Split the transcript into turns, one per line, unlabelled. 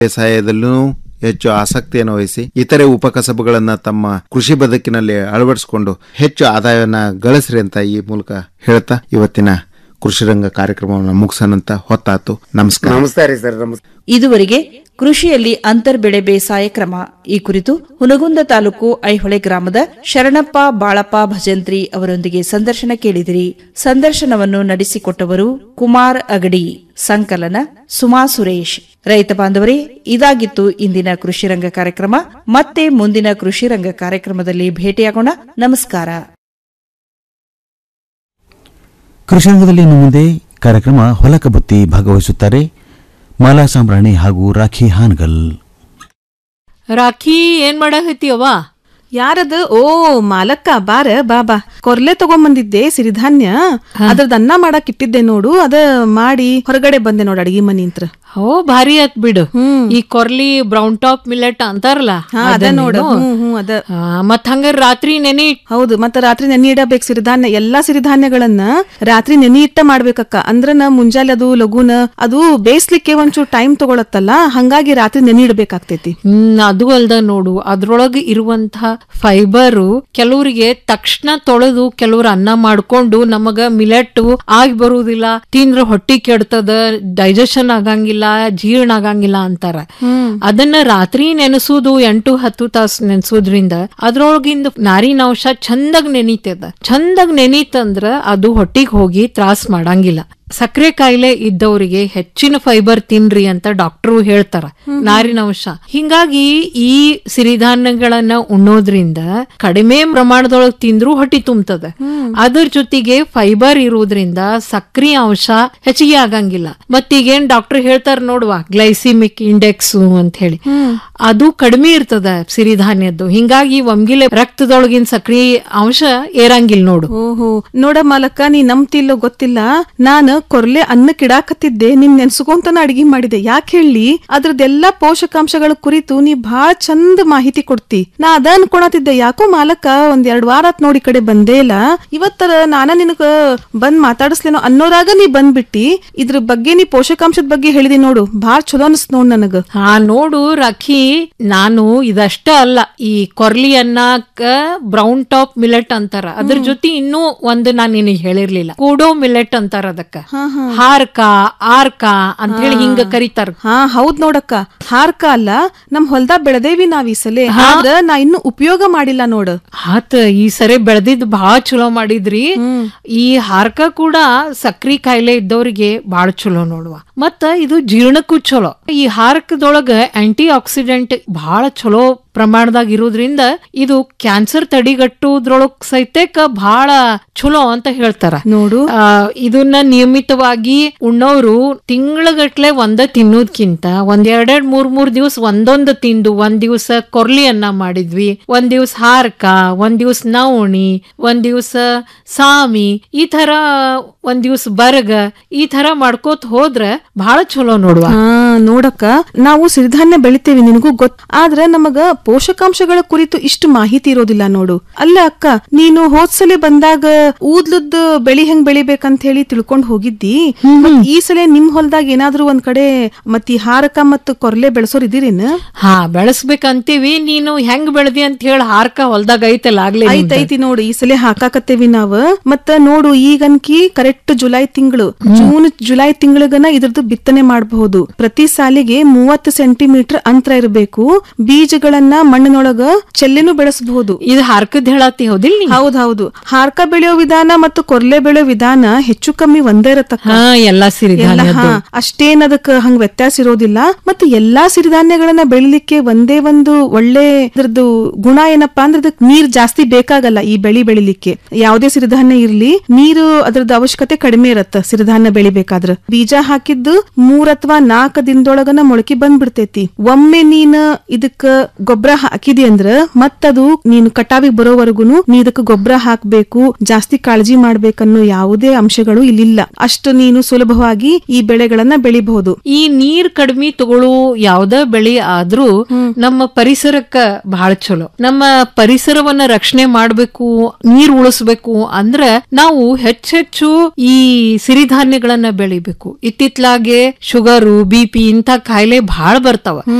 ಬೇಸಾಯದಲ್ಲೂ ಹೆಚ್ಚು ಆಸಕ್ತಿಯನ್ನು ವಹಿಸಿ ಇತರೆ ಉಪಕಸಬುಗಳನ್ನ ತಮ್ಮ ಕೃಷಿ ಬದುಕಿನಲ್ಲಿ ಅಳವಡಿಸಿಕೊಂಡು ಹೆಚ್ಚು ಆದಾಯವನ್ನ ಗಳಿಸ್ರಿ ಅಂತ ಈ ಮೂಲಕ ಹೇಳ್ತಾ ಇವತ್ತಿನ ಕೃಷಿ ರಂಗ ಕಾರ್ಯಕ್ರಮವನ್ನು ಮುಗಿಸೋಣಂತ ಹೊತ್ತಾತು ನಮಸ್ಕಾರ
ನಮಸ್ಕಾರ ಸರ್ ನಮಸ್ಕಾರ
ಇದುವರೆಗೆ ಕೃಷಿಯಲ್ಲಿ ಅಂತರ್ಬೆಳೆ ಬೇಸಾಯ ಕ್ರಮ ಈ ಕುರಿತು ಹುನಗುಂದ ತಾಲೂಕು ಐಹೊಳೆ ಗ್ರಾಮದ ಶರಣಪ್ಪ ಬಾಳಪ್ಪ ಭಜಂತ್ರಿ ಅವರೊಂದಿಗೆ ಸಂದರ್ಶನ ಕೇಳಿದಿರಿ ಸಂದರ್ಶನವನ್ನು ನಡೆಸಿಕೊಟ್ಟವರು ಕುಮಾರ್ ಅಗಡಿ ಸಂಕಲನ ಸುಮಾ ಸುರೇಶ್ ರೈತ ಬಾಂಧವರೇ ಇದಾಗಿತ್ತು ಇಂದಿನ ಕೃಷಿ ರಂಗ ಕಾರ್ಯಕ್ರಮ ಮತ್ತೆ ಮುಂದಿನ ಕೃಷಿ ರಂಗ ಕಾರ್ಯಕ್ರಮದಲ್ಲಿ ಭೇಟಿಯಾಗೋಣ ನಮಸ್ಕಾರ
ಕೃಷಿರಂಗದಲ್ಲಿ ಇನ್ನು ಮುಂದೆ ಕಾರ್ಯಕ್ರಮ ಹೊಲಕ ಬುತ್ತಿ ಭಾಗವಹಿಸುತ್ತಾರೆ ಮಾಲಾ ಸಾಂಬ್ರಾಣಿ ಹಾಗೂ ರಾಖಿ ಹಾನ್ಗಲ್
ರಾಖಿ ಏನ್ ಮಾಡಕತ್ತೀಯವ್ವ
ಯಾರದು ಓ ಮಾಲಕ್ಕ ಬಾರ ಬಾಬಾ ಕೊರ್ಲೆ ತಗೊಂಬಂದಿದ್ದೆ ಸಿರಿಧಾನ್ಯ ಅದ್ರದ್ದು ಅನ್ನ ಮಾಡಕ್ ಇಟ್ಟಿದ್ದೆ ನೋಡು ಅದ ಮಾಡಿ ಹೊರಗಡೆ ಬಂದೆ ನೋಡು ಅಡಿಗೆ ಮನಿಂತ್ರ
ಓ ಭಾರಿ ಆತ್ ಬಿಡು ಈ ಕೊರ್ಲಿ ಬ್ರೌನ್ ಟಾಪ್ ಮಿಲೆಟ್ ಅಂತಾರಲ್ಲ
ಹಾ ಅದ ನೋಡು ಹ್ಮ್ ಹ್ಮ್ ಅದ
ಮತ್ ಹಂಗಾರ ರಾತ್ರಿ ನೆನೆ
ಹೌದು ಮತ್ತ ರಾತ್ರಿ ನೆನೆ ಇಡಬೇಕು ಸಿರಿಧಾನ್ಯ ಎಲ್ಲಾ ಸಿರಿಧಾನ್ಯಗಳನ್ನ ರಾತ್ರಿ ನೆನೆ ಇಟ್ಟ ಮಾಡ್ಬೇಕಕ್ಕ ಅಂದ್ರನ ಮುಂಜಾನೆ ಅದು ಲಘುನ ಅದು ಬೇಯಿಸ್ಲಿಕ್ಕೆ ಒಂಚೂರು ಟೈಮ್ ತಗೊಳತ್ತಲ್ಲ ಹಂಗಾಗಿ ರಾತ್ರಿ ನೆನೆ ಇಡ್ಬೇಕಾಗ್ತೈತಿ
ಹ್ಮ್ ಅದು ಅಲ್ದ ನೋಡು ಅದ್ರೊಳಗ ಇರುವಂತಹ ಫೈಬರ್ ಕೆಲವರಿಗೆ ತಕ್ಷಣ ತೊಳೆದು ಕೆಲವ್ರು ಅನ್ನ ಮಾಡ್ಕೊಂಡು ನಮಗ ಮಿಲೆಟ್ ಆಗಿ ಬರುವುದಿಲ್ಲ ತಿಂದ್ರ ಹೊಟ್ಟಿ ಕೆಡ್ತದ ಡೈಜೆಷನ್ ಆಗಂಗಿಲ್ಲ ಜೀರ್ಣ ಆಗಂಗಿಲ್ಲ ಅಂತಾರ ಅದನ್ನ ರಾತ್ರಿ ನೆನೆಸುದು ಎಂಟು ಹತ್ತು ತಾಸು ನೆನೆಸೋದ್ರಿಂದ ಅದ್ರೊಳಗಿಂದ ನಾರಿನಾಂಶ ಚಂದಾಗ ನೆನೀತದ ಚಂದಾಗ ನೆನೀತಂದ್ರ ಅದು ಹೊಟ್ಟಿಗೆ ಹೋಗಿ ತ್ರಾಸ್ ಮಾಡಂಗಿಲ್ಲ ಸಕ್ಕರೆ ಕಾಯಿಲೆ ಇದ್ದವರಿಗೆ ಹೆಚ್ಚಿನ ಫೈಬರ್ ತಿನ್ರಿ ಅಂತ ಡಾಕ್ಟರು ಹೇಳ್ತಾರ ನಾರಿನಂಶ ಹಿಂಗಾಗಿ ಈ ಸಿರಿಧಾನ್ಯಗಳನ್ನ ಉಣ್ಣೋದ್ರಿಂದ ಕಡಿಮೆ ಪ್ರಮಾಣದೊಳಗೆ ತಿಂದ್ರೂ ಹೊಟ್ಟಿ ತುಂಬತದ ಅದ್ರ ಜೊತೆಗೆ ಫೈಬರ್ ಇರೋದ್ರಿಂದ ಸಕ್ರಿ ಅಂಶ ಹೆಚ್ಚಿಗೆ ಆಗಂಗಿಲ್ಲ ಮತ್ತೀಗೇನ್ ಡಾಕ್ಟರ್ ಹೇಳ್ತಾರ ನೋಡುವ ಗ್ಲೈಸಿಮಿಕ್ ಇಂಡೆಕ್ಸ್ ಅಂತ ಹೇಳಿ ಅದು ಕಡಿಮೆ ಇರ್ತದ ಸಿರಿಧಾನ್ಯದ್ದು ಹಿಂಗಾಗಿ ಒಮ್ಗಿಲೆ ರಕ್ತದೊಳಗಿನ ಸಕ್ರಿ ಅಂಶ ಏರಂಗಿಲ್ಲ ನೋಡು
ಓಹೋ ನೋಡ ಮಾಲಕ್ಕ ನೀ ನಂಬ್ತಿಲ್ಲೋ ಗೊತ್ತಿಲ್ಲ ನಾನ್ ಕೊರ್ಲೆ ಅನ್ನಕ್ಕೆ ಇಡಾಕತ್ತಿದ್ದೆ ನಿನ್ ನೆನ್ಸ್ಕೊಂತನ ಅಡಿಗೆ ಮಾಡಿದೆ ಯಾಕೆ ಹೇಳಿ ಅದ್ರದ್ದೆಲ್ಲಾ ಪೋಷಕಾಂಶಗಳ ಕುರಿತು ನೀ ಬಾಳ ಚಂದ ಮಾಹಿತಿ ಕೊಡ್ತಿ ನಾ ಅದ ಅನ್ಕೊಳತಿದ್ದೆ ಯಾಕೋ ಮಾಲಕ್ಕ ಒಂದ್ ಎರಡ್ ವಾರ ಆತ್ ನೋಡಿ ಈ ಕಡೆ ಬಂದೇ ಇಲ್ಲ ಇವತ್ತರ ನಾನ ನಿನಗ ಬಂದ್ ಮಾತಾಡಿಸ್ಲೇನೋ ಅನ್ನೋರಾಗ ನೀ ಬಂದ್ಬಿಟ್ಟಿ ಇದ್ರ ಬಗ್ಗೆ ನೀ ಪೋಷಕಾಂಶದ ಬಗ್ಗೆ ಹೇಳಿದಿ ನೋಡು ಬಾಳ ಚಲೋ ಅನಿಸ್ತು ನೋಡ್ ನನಗ
ಹಾ ನೋಡು ರಾಖಿ ನಾನು ಇದಷ್ಟ ಅಲ್ಲ ಈ ಕೊರ್ಲಿ ಅನ್ನಕ್ಕ ಬ್ರೌನ್ ಟಾಪ್ ಮಿಲೆಟ್ ಅಂತಾರ ಅದ್ರ ಜೊತೆ ಇನ್ನೂ ಒಂದು ನಾನು ನಿನಗೆ ಹೇಳಿರ್ಲಿಲ್ಲ ಕೂಡೋ ಮಿಲೆಟ್ ಅಂತಾರ ಅದಕ್ಕ ಹಾರ್ಕ ಆರ್ಕ ಅಂತ ಹೇಳಿ ಹಿಂಗ ಕರೀತಾರ
ಹಾ ಹೌದ್ ನೋಡಕ್ಕ ಹಾರ್ಕ ಅಲ್ಲ ನಮ್ ಹೊಲ್ದಾಗ ಬೆಳೆದೇವಿ ನಾವ್ ಈ ಸಲ ಆದ್ರ ನಾ ಇನ್ನು ಉಪಯೋಗ ಮಾಡಿಲ್ಲ ನೋಡು
ಆತ ಈ ಸರಿ ಬೆಳೆದಿದ್ ಬಹಳ ಚಲೋ ಮಾಡಿದ್ರಿ ಈ ಹಾರ್ಕ ಕೂಡ ಸಕ್ರಿ ಕಾಯಿಲೆ ಇದ್ದವ್ರಿಗೆ ಬಹಳ ಚಲೋ ನೋಡುವ ಮತ್ತ ಇದು ಜೀರ್ಣಕ್ಕೂ ಚಲೋ ಈ ಹಾರಕದೊಳಗ ಆಂಟಿ ಆಕ್ಸಿಡೆಂಟ್ ಬಹಳ ಚಲೋ ಪ್ರಮಾಣದಾಗ ಇರೋದ್ರಿಂದ ಇದು ಕ್ಯಾನ್ಸರ್ ತಡಿಗಟ್ಟುದ್ರೊಳಗ್ ಸಹಿತಕ್ಕ ಬಹಳ ಚಲೋ ಅಂತ ಹೇಳ್ತಾರ
ನೋಡು
ಆ, ಇದನ್ನ ನಿಯಮಿತವಾಗಿ ಉಣ್ಣೋರು ತಿಂಗಳಗಟ್ಲೆ ಒಂದ ತಿನ್ನೋದ್ಕಿಂತ ಒಂದ್ ಎರಡೆರಡ್ ಮೂರ್ ಮೂರ್ ದಿವಸ ಒಂದೊಂದು ತಿಂದು ಒಂದ್ ದಿವಸ ಕೊರ್ಲಿ ಅನ್ನ ಮಾಡಿದ್ವಿ ಒಂದ್ ದಿವಸ ಹಾರ್ಕ ಒಂದ್ ದಿವಸ ನವಣಿ ಒಂದ್ ದಿವಸ ಸಾಮಿ ಈ ತರ ಒಂದ್ ದಿವಸ ಬರ್ಗ ಈ ತರ ಮಾಡ್ಕೋತ ಹೋದ್ರ ಬಹಳ ಚಲೋ ನೋಡುವ
ಹಾ ನೋಡಕ್ಕ ನಾವು ಸಿರಿಧಾನ್ಯ ಬೆಳಿತೇವೆ ನಿನಗೂ ಗೊತ್ ಆದ್ರೆ ನಮಗ ಪೋಷಕಾಂಶಗಳ ಕುರಿತು ಇಷ್ಟು ಮಾಹಿತಿ ಇರೋದಿಲ್ಲ ನೋಡು ಅಲ್ಲ ಅಕ್ಕ ನೀನು ಹೋದ್ಸಲ ಬಂದಾಗ ಊದ್ಲದ್ ಬೆಳಿ ಹೆಂಗ್ ಬೆಳಿಬೇಕಂತ ಹೇಳಿ ತಿಳ್ಕೊಂಡ್ ಹೋಗಿದ್ದಿ ಮತ್ತ್ ಈ ಸಲ ನಿಮ್ ಹೊಲ್ದಾಗ ಏನಾದ್ರೂ ಒಂದ್ ಕಡೆ ಮತ್ ಈ ಹಾರಕ ಮತ್ ಕೊರ್ಲೆ ಬೆಳೆಸೋರ್ ಇದಿರೇನ
ಹಾ ಬೆಳೆಸ್ಬೇಕಂತೀವಿ ನೀನು ಹೆಂಗ್ ಬೆಳೆದಿ ಅಂತ ಹೇಳಿ ಹಾರ್ಕ ಹೊಲ್ದಾಗ ಐತಲ್ಲ ಆಗ್ಲೇ ನಿಮ್ದು.
ಐತೈತಿ ನೋಡು ಈ ಸಲ ಹಾಕಾಕತ್ತೇವಿ ನಾವ್ ಮತ್ತ ನೋಡು ಈಗನ್ಕಿ ಕರೆಕ್ಟ್ ಜುಲೈ ತಿಂಗಳು ಜೂನ್ ಜುಲೈ ತಿಂಗಳಿಗನ ಇದ್ರದ್ದು ಬಿತ್ತನೆ ಮಾಡಬಹುದು ಪ್ರತಿ ಸಾಲಿಗೆ ಮೂವತ್ತು ಸೆಂಟಿಮೀಟರ್ ಅಂತರ ಇರಬೇಕು ಬೀಜಗಳನ್ನ ಮಣ್ಣಿನೊಳಗ ಚೆಲ್ಲಿನೂ ಬೆಳೆಸಬಹುದು
ಇದು ಹಾರ್ಕದ್ ಹೇಳತ್ತಿ ಹೌದಿಲ್ಲ ನೀ?
ಹೌದೌದು ಹಾರ್ಕ ಬೆಳೆಯೋ ವಿಧಾನ ಮತ್ತು ಕೊರ್ಲೆ ಬೆಳೆಯೋ ವಿಧಾನ ಹೆಚ್ಚು ಕಮ್ಮಿ ಒಂದೇ ಇರತಕ್ಕ
ಹಾ ಎಲ್ಲಾ
ಎಲ್ಲ
ಸಿರಿಧಾನ್ಯದ್ದು
ಹಾ, ಅಷ್ಟೇನ್ ಅದಕ್ಕ ಹಂಗ ವ್ಯತ್ಯಾಸ ಇರೋದಿಲ್ಲ ಮತ್ತೆ ಎಲ್ಲಾ ಸಿರಿಧಾನ್ಯಗಳನ್ನ ಬೆಳಿಲಿಕ್ಕೆ ಒಂದೇ ಒಂದು ಒಳ್ಳೆ ಇದ್ರದ್ದು ಗುಣ ಏನಪ್ಪಾ ಅಂದ್ರೆ ಅದಕ್ಕೆ ನೀರ್ ಜಾಸ್ತಿ ಬೇಕಾಗಲ್ಲ ಈ ಬೆಳಿ ಬೆಳಿಲಿಕ್ಕೆ ಯಾವುದೇ ಸಿರಿಧಾನ್ಯ ಇರ್ಲಿ ನೀರು ಅದ್ರದ್ದು ಅವಶ್ಯಕತೆ ಕಡಿಮೆ ಇರತ್ತ ಸಿರಿಧಾನ್ಯ ಬೆಳಿಬೇಕಾದ್ರ ಬೀಜ ಹಾಕಿದ್ದು ಮೂರ್ ಅಥವಾ ನಾಲ್ಕ ದಿನದೊಳಗನ ಮೊಳಕೆ ಬಂದ್ಬಿಡ್ತೈತಿ ಒಮ್ಮೆ ನೀನ್ ಇದಕ್ಕ ಗೊಬ್ಬರ ಹಾಕಿದಿ ಅಂದ್ರ ಮತ್ತದು ನೀನು ಕಟಾವಿಗೆ ಬರೋವರೆಗುನು ನೀ ಇದಕ್ಕೆ ಗೊಬ್ಬರ ಹಾಕ್ಬೇಕು ಜಾಸ್ತಿ ಕಾಳಜಿ ಮಾಡ್ಬೇಕನ್ನೋ ಯಾವುದೇ ಅಂಶಗಳು ಇಲ್ಲಿಲ್ಲ ಅಷ್ಟು ನೀನು ಸುಲಭವಾಗಿ ಈ ಬೆಳೆಗಳನ್ನ ಬೆಳಿಬಹುದು
ಈ ನೀರ್ ಕಡಿಮೆ ತಗೊಳ್ಳೋ ಯಾವ್ದ ಬೆಳೆ ಆದ್ರೂ ನಮ್ಮ ಪರಿಸರಕ್ಕ ಬಹಳ ಚಲೋ ನಮ್ಮ ಪರಿಸರವನ್ನ ರಕ್ಷಣೆ ಮಾಡ್ಬೇಕು ನೀರ್ ಉಳಿಸ್ಬೇಕು ಅಂದ್ರ ನಾವು ಹೆಚ್ಚೆಚ್ಚು ಈ ಸಿರಿಧಾನ್ಯಗಳನ್ನ ಬೆಳಿಬೇಕು ಇತ್ತಿತ್ಲಾಗ ಇದ್ರಾಗೆ ಶುಗರು ಬಿ ಪಿ ಇಂಥ ಕಾಯಿಲೆ ಬಹಳ ಬರ್ತಾವ